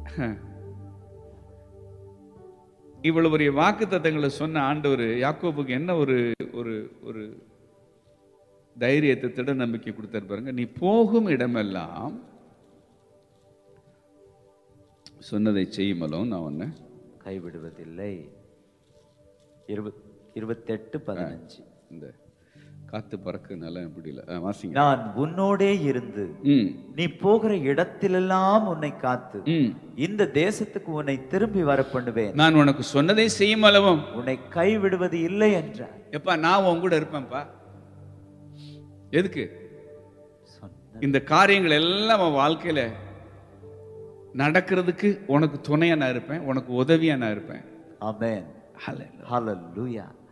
இவ்வளவு பெரிய வாக்கு தத்தங்களை சொன்ன ஆண்டவர் யாக்கோபுக்கு என்ன ஒரு ஒரு ஒரு தைரியத்தை திட நம்பிக்கை கொடுத்தாரு பாருங்க நீ போகும் இடமெல்லாம் சொன்னதை செய்யுமலோ நான் ஒன்னு கைவிடுவதில்லை இருபத் இருபத்தெட்டு பதினஞ்சு இந்த காத்து பறக்குனால முடியல ஆ, வாசிங்க நான் உன்னோடே இருந்து ம் நீ போகிற இடத்திலெல்லாம் உன்னை காத்து ம் இந்த தேசத்துக்கு உன்னை திரும்பி வர பண்ணுவேன் நான் உனக்கு சொன்னதை செய்யும் அளவும் உன்னை கைவிடுவது இல்லை என்றார் எப்பா நான் உன் கூட இருப்பேன்ப்பா எதுக்கு சொன்ன இந்த காரியங்கள் எல்லாம் உன் வாழ்க்கையில நடக்கிறதுக்கு உனக்கு துணையா நான் இருப்பேன் உனக்கு உதவியா நான் இருப்பேன் ஆமென் Hallelujah. ஹalleluya